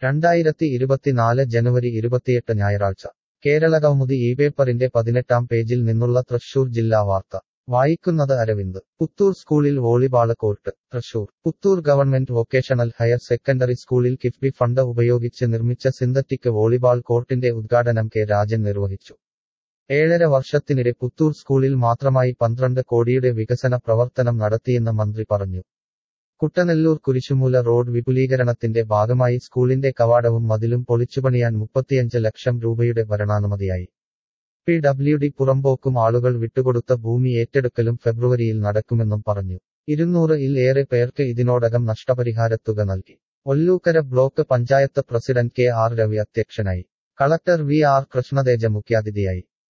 രണ്ടായിരത്തി ഇരുപത്തിനാല് ജനുവരി ഇരുപത്തിയെട്ട് ഞായറാഴ്ച കേരള കൗമുദി ഈ പേപ്പറിന്റെ പതിനെട്ടാം പേജിൽ നിന്നുള്ള തൃശൂർ ജില്ലാ വാർത്ത വായിക്കുന്നത് അരവിന്ദ് പുത്തൂർ സ്കൂളിൽ volleyball court Thrissur Puthur government vocational higher secondary സ്കൂളിൽ കിഫ്ബി ഫണ്ട് ഉപയോഗിച്ച് നിർമ്മിച്ച സിന്തറ്റിക് വോളിബാൾ കോർട്ടിന്റെ ഉദ്ഘാടനം കെ രാജൻ നിർവഹിച്ചു ഏഴര വർഷത്തിനിടെ പുത്തൂർ സ്കൂളിൽ മാത്രമായി പന്ത്രണ്ട് കോടിയുടെ വികസന പ്രവർത്തനം നടത്തിയെന്ന് മന്ത്രി പറഞ്ഞു കുട്ടനെല്ലൂർ കുരിശുമൂല റോഡ് വിപുലീകരണത്തിന്റെ ഭാഗമായി സ്കൂളിന്റെ കവാടവും മതിലും പൊളിച്ചുപണിയാൻ മുപ്പത്തിയഞ്ച് ലക്ഷം രൂപയുടെ ഭരണാനുമതിയായി പി ഡബ്ല്യു ഡി പുറമ്പോക്കും ആളുകൾ വിട്ടുകൊടുത്ത ഭൂമി ഏറ്റെടുക്കലും ഫെബ്രുവരിയിൽ നടക്കുമെന്നും പറഞ്ഞു ഇരുന്നൂറ് ഇൽ ഏറെ പേർക്ക് ഇതിനോടകം നഷ്ടപരിഹാരത്തുക നൽകി Ollukkara block panchayat president K R Ravi അധ്യക്ഷനായി കളക്ടർ വി ആർ കൃഷ്ണതേജ മുഖ്യാതിഥിയായി